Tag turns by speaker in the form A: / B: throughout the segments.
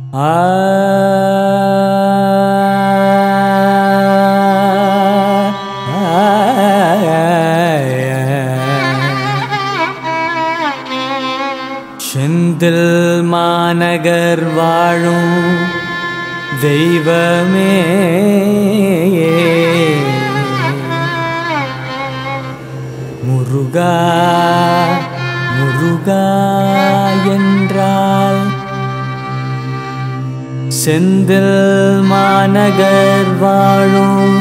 A: செந்தில் மாநகர் வாழும் தெய்வமே முருகா முருகா என்றால் செந்தில் மாநகர் வாழும்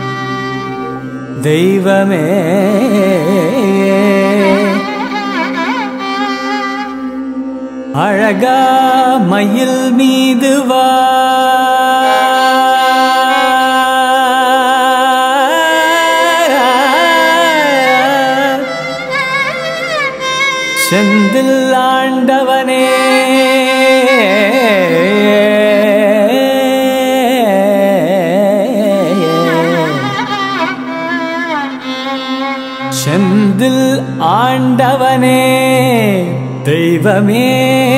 A: தெய்வமே அழகா மயில் மீது வா செந்தில் ஆண்டவனே செந்தில் ஆண்டவனே தெய்வமே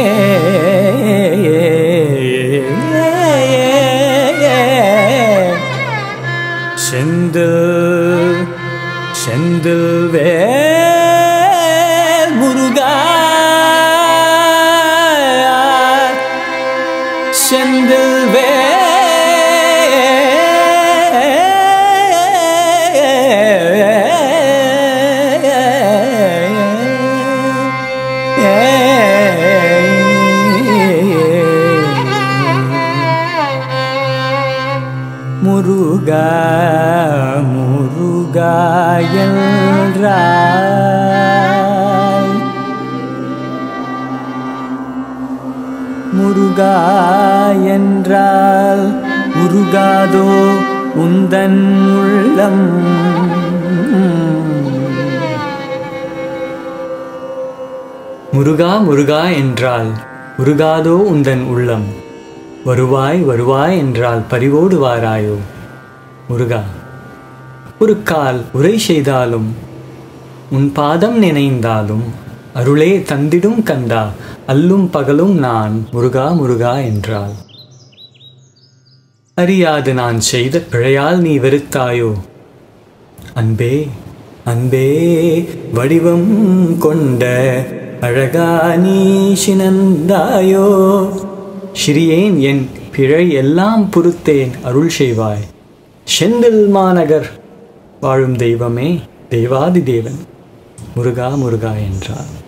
A: செந்தில் செந்தில் வேல் முருகா செந்தில் முருகா முருகா என்றாய் முருகா என்றால் உருகாதோ உந்தன் உள்ளம் முருகா முருகா என்றால் உருகாதோ உந்தன் உள்ளம் வருவாய் வருவாய் என்றால் பரிவோடு வாராயோ முருகா ஒரு கால் உரை செய்தாலும் உன் பாதம் நினைந்தாலும் அருளே தந்திடும் கந்தா அல்லும் பகலும் நான் முருகா முருகா என்றாள் அறியாது நான் செய்த பிழையால் நீ வெறுத்தாயோ அன்பே அன்பே வடிவம் கொண்ட அழகா நீ சினந்தாயோ சிறியேன் என் பிழை எல்லாம் பொறுத்தேன் அருள் செய்வாய் செந்தில் மாநகர் வாழும் தெய்வமே தெய்வாதி தேவன் முருகா முருகா என்றார்